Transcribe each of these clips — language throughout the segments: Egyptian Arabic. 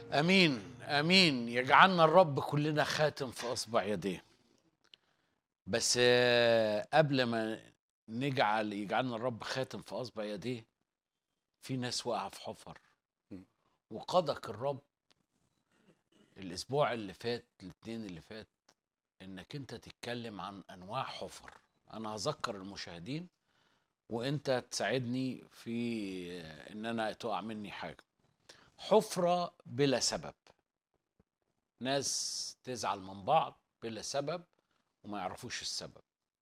امين امين يجعلنا الرب كلنا خاتم في اصبع يديه بس آه، قبل ما نجعل يجعلنا الرب خاتم في اصبع يديه في ناس واقعه في حفر م. وقدك الرب الاسبوع اللي فات الاثنين اللي فات انك انت تتكلم عن انواع حفر انا هذكر المشاهدين وانت تساعدني في آه، ان انا تقع مني حاجه حفرة بلا سبب ناس تزعل من بعض بلا سبب وما يعرفوش السبب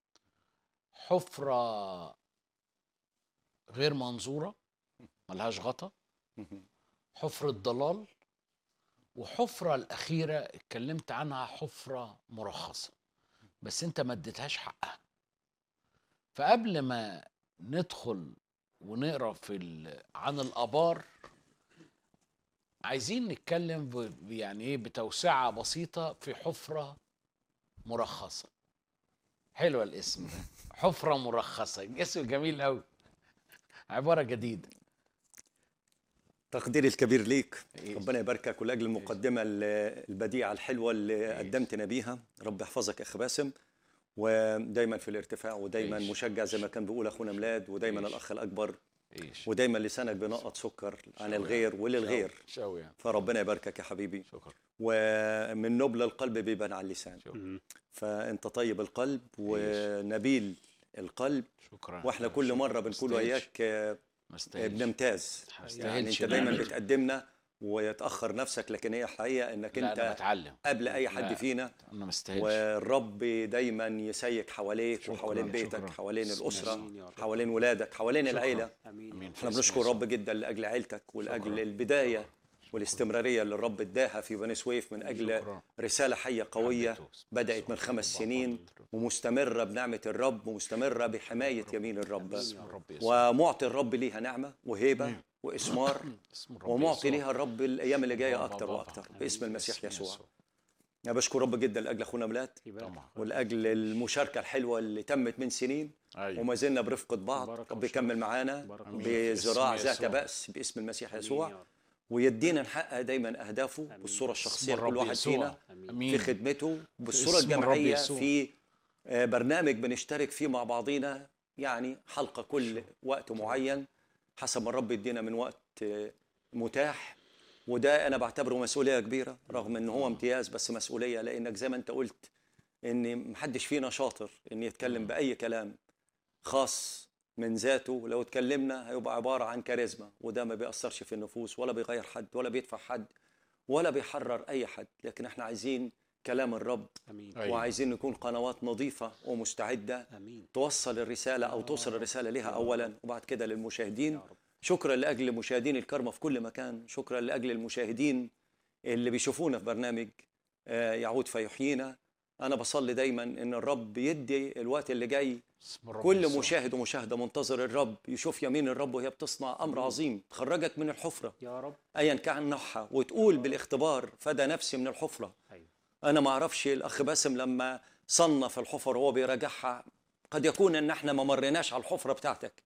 حفرة غير منظورة ملهاش غطا حفرة ضلال وحفرة الأخيرة اتكلمت عنها حفرة مرخصة بس انت ما اديتهاش حقها فقبل ما ندخل ونقرا في ال- عن الآبار عايزين نتكلم ب- يعني ايه بتوسعه بسيطه في حفره مرخصه حلوه الاسم ده حفره مرخصه اسم جميل قوي عباره جديده تقديري الكبير ليك إيه. ربنا يباركك ولاجل المقدمه ال- البديعه الحلوه اللي قدمتنا بيها رب يحفظك يا اخ باسم ودايما في الارتفاع ودايما إيش. مشجع زي ما كان بيقول اخونا ميلاد ودايما إيش. الاخ الاكبر ايش ودايما لسانك بينقط سكر عن الغير وللغير شوي يعني فربنا يباركك يا حبيبي شكرا ومن نبل القلب بيبان على اللسان شكرا فانت طيب القلب ونبيل القلب شكرا واحنا كل مره بنقول ما استاهلش. وياك آه، ما استاهلش بنمتاز ما يعني استاهلش انت دايما نعمل. بتقدمنا ويتاخر نفسك لكن هي حقيقه انك لا انا انت بتعلم قبل اي حد لا. فينا انا ما استاهلش والرب دايما يسيك حواليك شكراً، وحوالين بيتك شكراً. حوالين بسم الاسره الله يا رب. حوالين ولادك حوالين العيله امين امين في احنا اسم بنشكر يسوع. رب جدا لاجل عيلتك ولاجل شكراً. البدايه والاستمراريه اللي الرب اداها في بني سويف من اجل شكراً. رساله حيه قويه حبيته. بدات من خمس سنين ومستمره بنعمه الرب ومستمره بحمايه يمين الرب باسم الرب يسوع ومعطي الرب ليها نعمه وهيبه واثمار اسم الرب ومعطي يسوع. ليها الرب الايام اللي جايه بابا اكتر بابا. واكتر باسم المسيح باسم يسوع انا بشكر رب جدا لاجل اخونا ميلاد طبعا ولاجل المشاركه الحلوه اللي تمت من سنين ايوه وما زلنا برفقه بعض بركة رب وشرف. يكمل معانا بركة وشرف. بزراعه باسم ذات يسوع. باس باسم المسيح آمين يسوع يا رب. ويدينا نحقق دايما اهدافه آمين. بالصوره اسم الشخصيه الرب لكل واحد يسوع. فينا امين امين في خدمته بالصوره اسم الرب الجماعيه يسوع. في آه، برنامج بنشترك فيه مع بعضينا يعني حلقه كل وقت معين حسب ما الرب يدينا من وقت آه، متاح وده انا بعتبره مسؤوليه كبيره رغم ان هو امتياز بس مسؤوليه لانك زي ما انت قلت ان محدش فينا شاطر ان يتكلم باي كلام خاص من ذاته لو اتكلمنا هيبقى عباره عن كاريزما وده ما بيأثرش في النفوس ولا بيغير حد ولا بيدفع حد ولا بيحرر اي حد لكن احنا عايزين كلام الرب امين أيوة. وعايزين نكون قنوات نظيفه ومستعده امين توصل الرساله او توصل الرساله لها اولا وبعد كده للمشاهدين يا رب شكرا لاجل مشاهدين الكرمه في كل مكان شكرا لاجل المشاهدين اللي بيشوفونا في برنامج آه، يعود فيحيينا انا بصلي دايما ان الرب يدي الوقت اللي جاي اسم الرب كل يسوع. مشاهد ومشاهده منتظر الرب يشوف يمين الرب وهي بتصنع امر عظيم تخرجك من الحفره يا رب ايا كان نوعها وتقول بالاختبار فدى نفسي من الحفره ايوه انا ما اعرفش الاخ باسم لما صنف الحفر وهو بيراجعها قد يكون ان احنا ما مريناش على الحفره بتاعتك